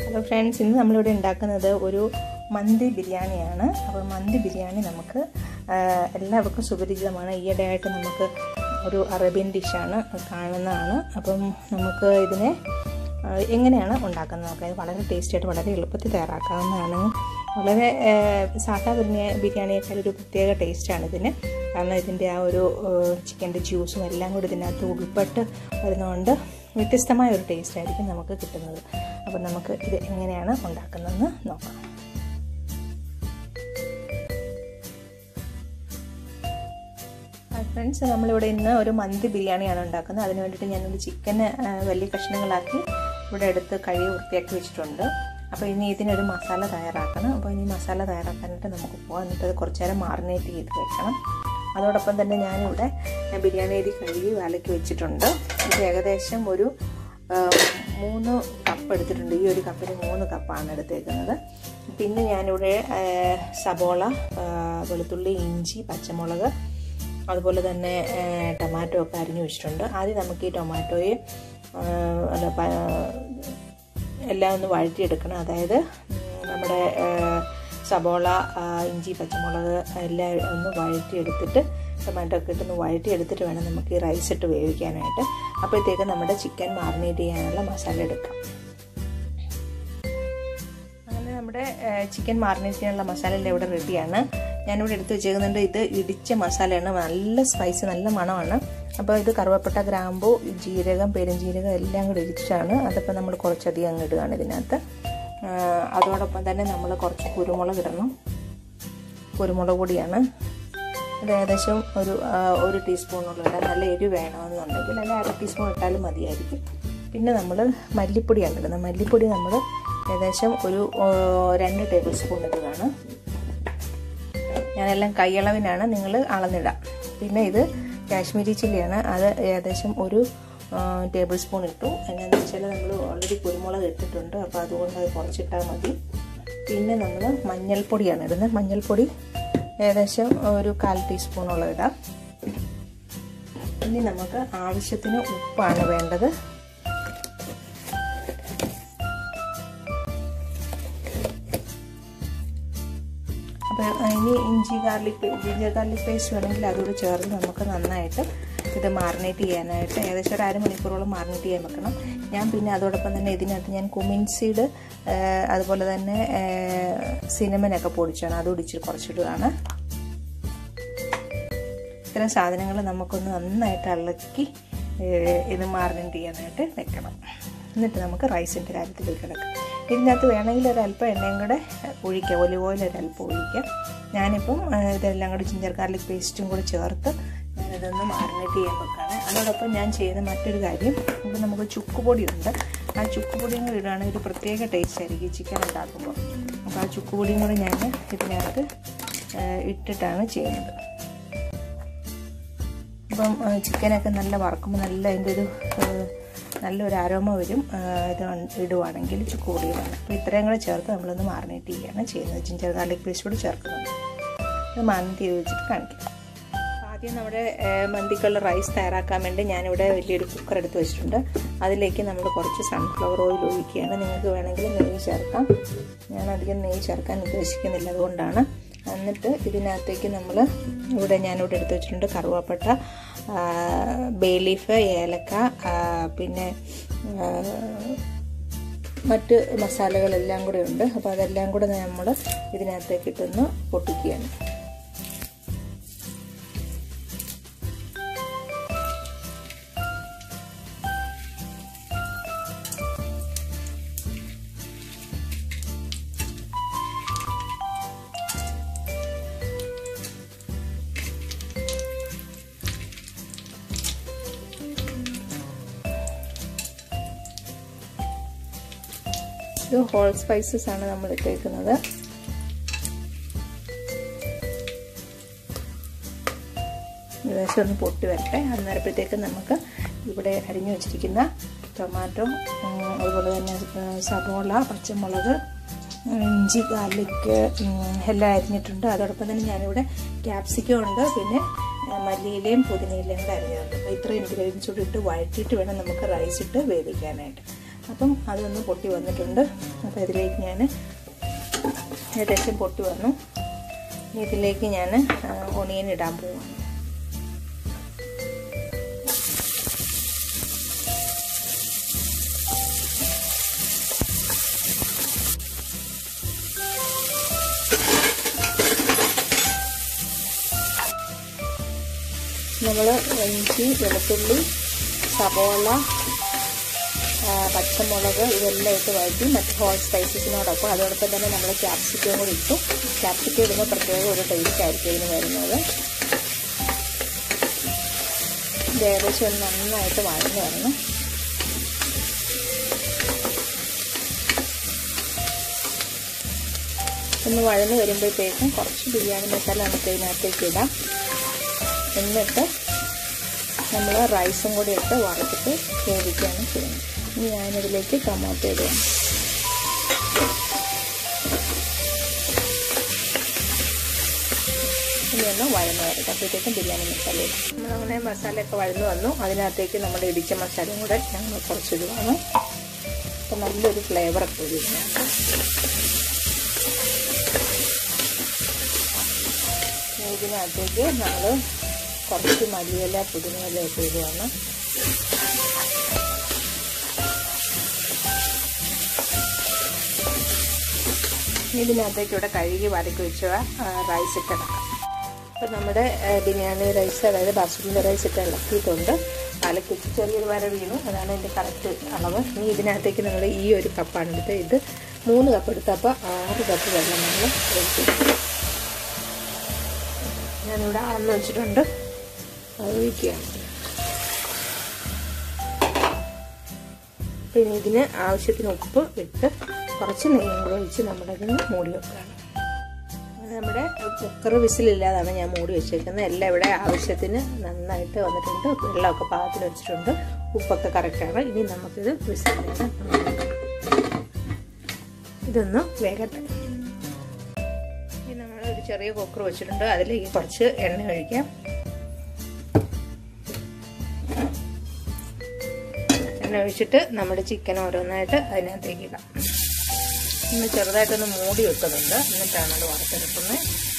hello friends ഇന്ന് നമ്മളിവിടെ ഉണ്ടാക്കുന്നത് ഒരു മന്തി ബിരിയാണിയാണ് അപ്പോൾ മന്തി ബിരിയാണി നമുക്ക് എല്ലാവർക്കും സുപരിചിതമാണ് ഈയിടെയായിട്ട് നമുക്ക് ഒരു അറേബ്യൻ ഡിഷാണ് കാണുന്നതാണ് അപ്പം നമുക്ക് ഇതിനെ എങ്ങനെയാണ് ഉണ്ടാക്കുന്നത് നോക്കാം ഇത് വളരെ ടേസ്റ്റി ആയിട്ട് വളരെ എളുപ്പത്തിൽ തയ്യാറാക്കാവുന്നതാണ് വളരെ സാധാ ബിരിയാണി ബിരിയാണിയേക്കാൾ ഒരു പ്രത്യേക ടേസ്റ്റാണ് ഇതിന് കാരണം ഇതിൻ്റെ ആ ഒരു ചിക്കൻ്റെ ജ്യൂസും എല്ലാം കൂടി ഇതിനകത്ത് ഉൾപ്പെട്ട് വരുന്നതുകൊണ്ട് വ്യത്യസ്തമായ ഒരു ടേസ്റ്റ് ആയിരിക്കും നമുക്ക് കിട്ടുന്നത് അപ്പോൾ നമുക്ക് ഇത് എങ്ങനെയാണ് ഉണ്ടാക്കുന്നതെന്ന് നോക്കാം ഫ്രണ്ട്സ് നമ്മളിവിടെ ഇന്ന് ഒരു മന്തി ബിരിയാണിയാണ് ഉണ്ടാക്കുന്നത് അതിന് വേണ്ടിയിട്ട് ഞാനൊരു ചിക്കന് വലിയ കഷ്ണങ്ങളാക്കി ഇവിടെ എടുത്ത് കഴുകി വൃത്തിയാക്കി വെച്ചിട്ടുണ്ട് അപ്പോൾ ഇനി ഇതിനൊരു മസാല തയ്യാറാക്കണം അപ്പോൾ ഇനി മസാല തയ്യാറാക്കാനായിട്ട് നമുക്ക് പോകാം എന്നിട്ട് അത് കുറച്ച് നേരം മാറിനേറ്റ് ചെയ്ത് വെക്കണം അതോടൊപ്പം തന്നെ ഞാനിവിടെ ബിരിയാണി അരി കഴുകി വാലയ്ക്ക് വെച്ചിട്ടുണ്ട് ഇത് ഏകദേശം ഒരു മൂന്ന് കപ്പ് എടുത്തിട്ടുണ്ട് ഈ ഒരു കപ്പിന് മൂന്ന് കപ്പാണ് എടുത്തേക്കുന്നത് പിന്നെ ഞാനിവിടെ സബോള വെളുത്തുള്ളി ഇഞ്ചി പച്ചമുളക് അതുപോലെ തന്നെ ടൊമാറ്റോ ഒക്കെ അരിഞ്ഞു വെച്ചിട്ടുണ്ട് ആദ്യം നമുക്ക് ഈ ടൊമാറ്റോയെ അല്ല എല്ലാം ഒന്ന് വഴറ്റിയെടുക്കണം അതായത് നമ്മുടെ സബോള ഇഞ്ചി പച്ചമുളക് എല്ലാം ഒന്ന് വഴറ്റിയെടുത്തിട്ട് ടൊമാറ്റോ ഒക്കെ ഇട്ടൊന്ന് വഴറ്റിയെടുത്തിട്ട് വേണം നമുക്ക് ഈ റൈസ് ഇട്ട് വേവിക്കാനായിട്ട് അപ്പോഴത്തേക്ക് നമ്മുടെ ചിക്കൻ മാറിനേറ്റ് ചെയ്യാനുള്ള മസാല എടുക്കാം അങ്ങനെ നമ്മുടെ ചിക്കൻ മാറിനേറ്റ് ചെയ്യാനുള്ള മസാല എല്ലാം ഇവിടെ റെഡിയാണ് ഞാനിവിടെ എടുത്ത് വെച്ചേക്കുന്നുണ്ട് ഇത് ഇടിച്ച മസാലയാണ് നല്ല സ്പൈസി നല്ല മണമാണ് അപ്പോൾ ഇത് കറുവപ്പട്ട ഗ്രാമ്പു ജീരകം പെരുംജീരകം എല്ലാം കൂടി ഇടിച്ചാണ് അതപ്പോൾ നമ്മൾ കുറച്ചധികം അങ്ങ് ഇടുകയാണ് ഇതിനകത്ത് അതോടൊപ്പം തന്നെ നമ്മൾ കുറച്ച് കുരുമുളക് ഇടണം കുരുമുളക് പൊടിയാണ് ഇത് ഏകദേശം ഒരു ഒരു ടീസ്പൂണോളം ഇടാം നല്ല എരിവ് വേണമെന്നുണ്ടെങ്കിൽ അല്ലെങ്കിൽ അര ടീസ്പൂൺ ഇട്ടാലും മതിയായിരിക്കും പിന്നെ നമ്മൾ മല്ലിപ്പൊടിയാണ് ഇടുന്നത് മല്ലിപ്പൊടി നമ്മൾ ഏകദേശം ഒരു രണ്ട് ടേബിൾ സ്പൂൺ ഇടുകയാണ് ഞാനെല്ലാം കൈയളവിനാണ് നിങ്ങൾ അളന്നിടാം പിന്നെ ഇത് കാശ്മീരി ചില്ലിയാണ് അത് ഏകദേശം ഒരു ടേബിൾ സ്പൂൺ ഇട്ടു എന്നാന്ന് വെച്ചാൽ നമ്മൾ ഓൾറെഡി കുരുമുളക് ഇട്ടിട്ടുണ്ട് അപ്പോൾ അതുകൊണ്ട് അത് കുറച്ചിട്ടാൽ മതി പിന്നെ നമ്മൾ മഞ്ഞൾപ്പൊടിയാണ് ഇടുന്നത് മഞ്ഞൾപ്പൊടി ഏകദേശം ഒരു കാൽ ടീസ്പൂണോളം ഇടാം ഇനി നമുക്ക് ആവശ്യത്തിന് ഉപ്പാണ് വേണ്ടത് അപ്പോൾ ഇനി ഇഞ്ചി ഗാർലിക് ജിഞ്ചർ ഗാർലിക് പേസ്റ്റ് വേണമെങ്കിൽ അതുകൂടി ചേർത്ത് നമുക്ക് നന്നായിട്ട് ഇത് മാറിനേറ്റ് ചെയ്യാനായിട്ട് ഏകദേശം ഒരു അരമണിക്കൂറോളം മാറിനേറ്റ് ചെയ്യാൻ വെക്കണം ഞാൻ പിന്നെ അതോടൊപ്പം തന്നെ ഇതിനകത്ത് ഞാൻ കുമിൻ സീഡ് അതുപോലെ തന്നെ സിനമനൊക്കെ പൊടിച്ചാണ് അത് ഒടിച്ച് കുറച്ചിടുകയാണ് ഇത്തരം സാധനങ്ങൾ നമുക്കൊന്ന് നന്നായിട്ട് ഇളക്കി ഇത് മാറിനേറ്റ് ചെയ്യാനായിട്ട് വെക്കണം എന്നിട്ട് നമുക്ക് റൈസിൻ്റെ കാര്യത്തിലേക്ക് കിടക്കാം ഇതിനകത്ത് വേണമെങ്കിൽ ഒരല്പം എണ്ണയും കൂടെ ഒഴിക്കാം ഒലിവ് ഓയിൽ ഒരല്പം ഒഴിക്കാം ഞാനിപ്പം ഇതെല്ലാം കൂടി ജിഞ്ചർ ഗാർലിക് പേസ്റ്റും കൂടെ ചേർത്ത് ഞാനിതൊന്ന് മാറിനേറ്റ് ചെയ്യാൻ വെക്കാണ് അതോടൊപ്പം ഞാൻ ചെയ്യുന്ന മറ്റൊരു കാര്യം ഇവിടെ നമുക്ക് ചുക്കുപൊടിയുണ്ട് ആ ചുക്കുപൊടിയും കൂടി ഇടുകയാണെങ്കിൽ ഒരു പ്രത്യേക ടേസ്റ്റ് ആയിരിക്കും ചിക്കൻ ഉണ്ടാക്കുമ്പോൾ അപ്പോൾ ആ ചുക്കുപൊടിയും കൂടെ ഞാൻ ഇതിനകത്ത് ഇട്ടിട്ടാണ് ചെയ്യുന്നത് ഇപ്പം ചിക്കനൊക്കെ നല്ല വറക്കുമ്പോൾ നല്ല അതിൻ്റെ ഒരു നല്ലൊരു അരോമ വരും ഇത് ഇടുവാണെങ്കിൽ ചുക്കുപൊടി ഇടണം അപ്പോൾ ഇത്രയും കൂടെ ചേർത്ത് നമ്മളൊന്ന് മാറിനേറ്റ് ചെയ്യുകയാണ് ചെയ്യുന്നത് ജിഞ്ചർ ഗാർലിക് പേസ്റ്റ് കൂടി ചേർക്കുന്നുണ്ട് ഇത് മാറിനേറ്റ് ചെയ്ത് വെച്ചിട്ട് കാണിക്കാം ആദ്യം നമ്മുടെ മന്തിക്കുള്ള റൈസ് തയ്യാറാക്കാൻ വേണ്ടി ഞാനിവിടെ വലിയൊരു കുക്കർ എടുത്ത് വെച്ചിട്ടുണ്ട് അതിലേക്ക് നമ്മൾ കുറച്ച് സൺഫ്ലവർ ഓയിൽ ഒഴിക്കുകയാണ് നിങ്ങൾക്ക് വേണമെങ്കിൽ നെയ്യ് ചേർക്കാം ഞാൻ അധികം നെയ്യ് ചേർക്കാൻ ഉദ്ദേശിക്കുന്നില്ല അതുകൊണ്ടാണ് എന്നിട്ട് ഇതിനകത്തേക്ക് നമ്മൾ ഇവിടെ ഞാനിവിടെ എടുത്ത് വെച്ചിട്ടുണ്ട് കറുവാപ്പട്ട ബേ ലീഫ് ഏലക്ക പിന്നെ മറ്റ് മസാലകളെല്ലാം കൂടെ ഉണ്ട് അപ്പോൾ അതെല്ലാം കൂടെ നമ്മൾ ഇതിനകത്തേക്ക് ഇട്ടൊന്ന് പൊട്ടിക്കുകയാണ് ഇത് ഹോൾ സ്പൈസസ് ആണ് നമ്മൾ ഇട്ടേക്കുന്നത് ഏകദേശം ഒന്ന് പൊട്ടി വരട്ടെ അന്നേരപ്പോഴത്തേക്ക് നമുക്ക് ഇവിടെ അരിഞ്ഞു വെച്ചിരിക്കുന്ന ടൊമാറ്റോ അതുപോലെ തന്നെ സവോള പച്ചമുളക് ഇഞ്ചി ഗാർലിക്ക് എല്ലാം അരിഞ്ഞിട്ടുണ്ട് അതോടൊപ്പം തന്നെ ഞാനിവിടെ ക്യാപ്സിക്കം ഉണ്ട് പിന്നെ മല്ലിയിലയും പുതിനയിലയും കൂടെ അരിഞ്ഞിട്ടുണ്ട് അപ്പോൾ ഇത്രയും ഇൻഗ്രീഡിയൻസ് കൂടി ഇട്ട് വഴറ്റിയിട്ട് വേണം നമുക്ക് റൈസ് ഇട്ട് വേവിക്കാനായിട്ട് അപ്പം അതൊന്ന് പൊട്ടി വന്നിട്ടുണ്ട് അപ്പോൾ ഇതിലേക്ക് ഞാൻ ഏകദേശം പൊട്ടി വന്നു ഇതിലേക്ക് ഞാൻ ഒണിയൻ ഇടാൻ പോവാണ് നമ്മൾ ഇഞ്ചി വെളുത്തുള്ളി സവോള പച്ചമുളക് ഇതെല്ലാം ഇട്ട് വഴറ്റി മറ്റ് ഹോൾ സ്പൈസസിനോടൊപ്പം അതോടൊപ്പം തന്നെ നമ്മൾ ക്യാപ്സിക്കം കൂടി ഇട്ടു ക്യാപ്സിക്കം ഇടുമ്പോൾ പ്രത്യേക ഒരു ടേസ്റ്റ് ആയിരിക്കും ഇതിന് വരുന്നത് ഇത് ഏകദേശം ഒന്ന് നന്നായിട്ട് വഴഞ്ഞു വരണം ഒന്ന് വഴന്ന് വരുമ്പോഴത്തേക്കും കുറച്ച് ബിരിയാണി മസാല നമുക്ക് ഇതിനകത്തേക്ക് ഇടാം എന്നിട്ട് നമ്മൾ റൈസും കൂടി ഇട്ട് വറുത്തിട്ട് വേവിക്കുകയാണ് ചെയ്യുന്നത് ഇനി ഞാനിതിലേക്ക് ടൊമാറ്റോ ഇടുക ഇനി ഒന്ന് വഴന്ന് വരട്ടെ അപ്പോഴത്തേക്കും ബിരിയാണി മസാല ഇടും നമ്മളങ്ങനെ മസാലയൊക്കെ വഴന്ന് വന്നു അതിനകത്തേക്ക് നമ്മുടെ ഇടിച്ച മസാലയും കൂടെ ഞങ്ങൾ കുറച്ചിടുവാണ് അപ്പം നല്ലൊരു ഫ്ലേവറൊക്കെ ഇതിനകത്ത് ഇതിനകത്തേക്ക് നമ്മൾ കുറച്ച് മല്ലിയില പുതിനയിലയൊക്കെ ഇടുകയാണ് ഇതിനകത്തേക്ക് ഇവിടെ കഴുകി വരക്കി വെച്ച റൈസ് ഇട്ട് ഇളക്കാം അപ്പം നമ്മുടെ ബിരിയാണി റൈസ് അതായത് ബാസുമതി റൈസ് ഇട്ട് ഇളക്കിയിട്ടുണ്ട് അലക്കി വെച്ച് ചെറിയൊരു വര വീണു അതാണ് എൻ്റെ കറക്റ്റ് അളവ് ഇനി ഇതിനകത്തേക്ക് നമ്മൾ ഈ ഒരു കപ്പാണ് എടുത്ത് ഇത് മൂന്ന് കപ്പ് എടുത്തപ്പോൾ ആറ് കപ്പ് വെള്ളം നമ്മൾ ഒഴിച്ചു ഞാനിവിടെ അളന്ന് വെച്ചിട്ടുണ്ട് അത് ഒഴിക്കുകയാണ് പിന്നെ ഇതിന് ആവശ്യത്തിന് ഉപ്പ് ഇട്ട് കുറച്ച് നെയ്യും കൂടെ ഒഴിച്ച് നമ്മളിതിന് മൂടി വെക്കുകയാണ് അങ്ങനെ നമ്മുടെ കുക്കർ വിസിലില്ലാതാണ് ഞാൻ മൂടി വെച്ചേക്കുന്നത് എല്ലാം ഇവിടെ ആവശ്യത്തിന് നന്നായിട്ട് വന്നിട്ടുണ്ട് വെള്ളമൊക്കെ പാകത്തിന് വെച്ചിട്ടുണ്ട് ഉപ്പൊക്കെ കറക്റ്റാണ് ഇനി നമുക്കിത് വിസിലാണ് ഇതൊന്ന് വേഗട്ടെ ഇനി നമ്മൾ ഒരു ചെറിയ കുക്കർ വെച്ചിട്ടുണ്ട് അതിലേക്ക് കുറച്ച് എണ്ണ ഒഴിക്കാം എണ്ണ ഒഴിച്ചിട്ട് നമ്മുടെ ചിക്കൻ ഓരോന്നായിട്ട് അതിനകത്തേക്ക് ഇടാം ഒന്ന് ചെറുതായിട്ടൊന്ന് മൂടി വെക്കുന്നുണ്ട് എന്നിട്ടാണ് അത് വറുത്തെടുക്കുന്നത്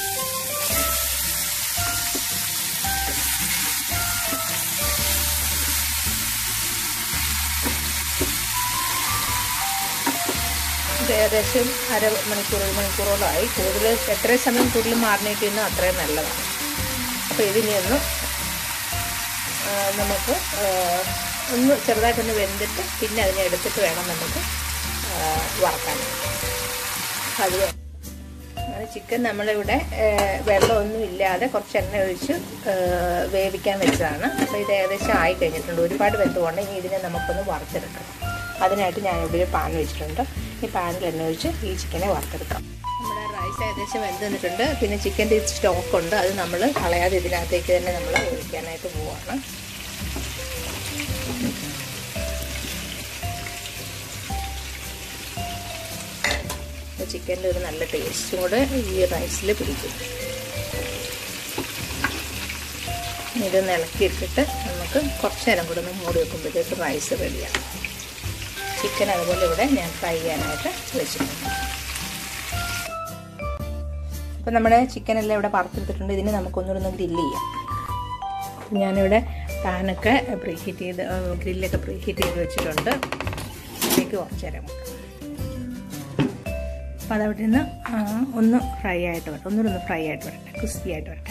ഇത് ഏകദേശം അര മണിക്കൂർ ഒരു മണിക്കൂറോളമായി കൂടുതൽ എത്ര സമയം കൂടുതൽ മാറിനേറ്റ് ചെയ്യുന്നോ അത്രയും നല്ലതാണ് അപ്പോൾ ഇതിനി ഒന്ന് നമുക്ക് ഒന്ന് ചെറുതായിട്ടൊന്ന് വെന്തിട്ട് പിന്നെ അതിനെ എടുത്തിട്ട് വേണം നമുക്ക് വറക്കാൻ അത് അങ്ങനെ ചിക്കൻ നമ്മളിവിടെ വെള്ളമൊന്നും ഇല്ലാതെ കുറച്ച് എണ്ണ ഒഴിച്ച് വേവിക്കാൻ വെച്ചതാണ് അപ്പോൾ ഇത് ഏകദേശം ആയി കഴിഞ്ഞിട്ടുണ്ട് ഒരുപാട് വെന്തുകൊണ്ട് ഇനി ഇതിനെ നമുക്കൊന്ന് വറുത്തെടുക്കണം അതിനായിട്ട് ഞാനിവിടെ ഒരു പാൻ വെച്ചിട്ടുണ്ട് ഈ പാനിൽ എണ്ണ ഒഴിച്ച് ഈ ചിക്കനെ വറുത്തെടുക്കാം നമ്മുടെ റൈസ് ഏകദേശം വെന്ത് നിന്നിട്ടുണ്ട് പിന്നെ ചിക്കൻ്റെ സ്റ്റോക്ക് ഉണ്ട് അത് നമ്മൾ കളയാതെ ഇതിനകത്തേക്ക് തന്നെ നമ്മൾ ഒഴിക്കാനായിട്ട് പോവുകയാണ് ചിക്കൻ്റെ ഒരു നല്ല ടേസ്റ്റും കൂടെ ഈ റൈസിൽ പിടിക്കും ഇത് ഇളക്കിയിട്ടിട്ട് നമുക്ക് കുറച്ച് നേരം കൂടെ ഒന്ന് മൂടി വെക്കുമ്പോഴത്തേക്ക് റൈസ് റെഡിയാണ് ചിക്കൻ അതുപോലെ ഇവിടെ ഞാൻ ഫ്രൈ ചെയ്യാനായിട്ട് വെച്ചിട്ടുണ്ട് അപ്പോൾ നമ്മുടെ ചിക്കനെല്ലാം ഇവിടെ വറുത്തെടുത്തിട്ടുണ്ട് ഇതിന് നമുക്കൊന്നുകൂടെ ഒന്ന് ഗ്രില്ല് ചെയ്യാം ഞാനിവിടെ പാനൊക്കെ പ്രീ ഹീറ്റ് ചെയ്ത് ഗ്രില്ലൊക്കെ പ്രീ ഹീറ്റ് ചെയ്ത് വെച്ചിട്ടുണ്ട് അതിലേക്ക് കുറച്ച് നേരം വെക്കാം അപ്പോൾ അതവിടെ നിന്ന് ഒന്ന് ഫ്രൈ ആയിട്ട് വരട്ടെ ഒന്നുകൂടെ ഒന്ന് ഫ്രൈ ആയിട്ട് വരട്ടെ ക്രിസ്പി ആയിട്ട് വരട്ടെ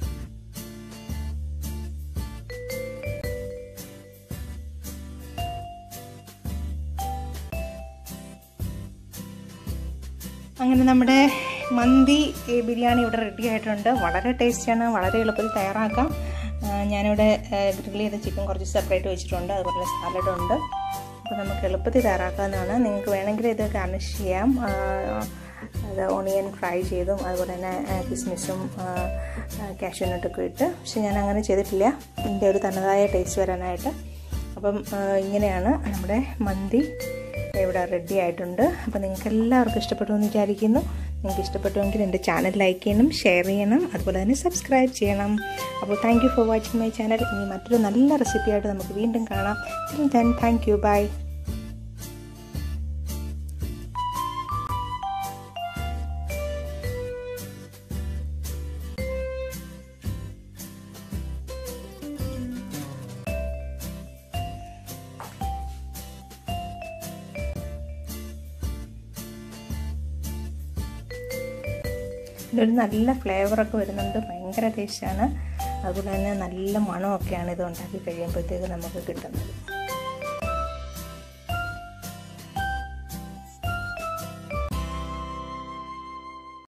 അങ്ങനെ നമ്മുടെ മന്തി ബിരിയാണി ഇവിടെ റെഡി ആയിട്ടുണ്ട് വളരെ ടേസ്റ്റിയാണ് വളരെ എളുപ്പത്തിൽ തയ്യാറാക്കാം ഞാനിവിടെ ഗ്രിൽ ചെയ്ത ചിക്കൻ കുറച്ച് സെപ്പറേറ്റ് വെച്ചിട്ടുണ്ട് അതുപോലെ സാലഡ് ഉണ്ട് അപ്പോൾ നമുക്ക് എളുപ്പത്തിൽ തയ്യാറാക്കാവുന്നതാണ് നിങ്ങൾക്ക് വേണമെങ്കിൽ ഇത് ഗാർണിഷ് ചെയ്യാം അത് ഓണിയൻ ഫ്രൈ ചെയ്തും അതുപോലെ തന്നെ കിസ്മിസും കാഷ്യൂനട്ടൊക്കെ ഇട്ട് പക്ഷെ ഞാൻ അങ്ങനെ ചെയ്തിട്ടില്ല ഇതിൻ്റെ ഒരു തനതായ ടേസ്റ്റ് വരാനായിട്ട് അപ്പം ഇങ്ങനെയാണ് നമ്മുടെ മന്തി ഇവിടെ റെഡി ആയിട്ടുണ്ട് അപ്പോൾ നിങ്ങൾക്ക് എല്ലാവർക്കും ഇഷ്ടപ്പെട്ടു എന്ന് വിചാരിക്കുന്നു നിങ്ങൾക്ക് ഇഷ്ടപ്പെട്ടുവെങ്കിൽ എൻ്റെ ചാനൽ ലൈക്ക് ചെയ്യണം ഷെയർ ചെയ്യണം അതുപോലെ തന്നെ സബ്സ്ക്രൈബ് ചെയ്യണം അപ്പോൾ thank you for watching my channel ഇനി മറ്റൊരു നല്ല റെസിപ്പിയായിട്ട് നമുക്ക് വീണ്ടും കാണാം ദെൻ താങ്ക് യു ബൈ ഇതൊരു നല്ല ഫ്ലേവറൊക്കെ വരുന്നുണ്ട് ഭയങ്കര ടേസ്റ്റാണ് അതുപോലെ തന്നെ നല്ല മണമൊക്കെയാണ് ഇത് ഉണ്ടാക്കി കഴിയുമ്പോഴത്തേക്ക് നമുക്ക് കിട്ടുന്നത്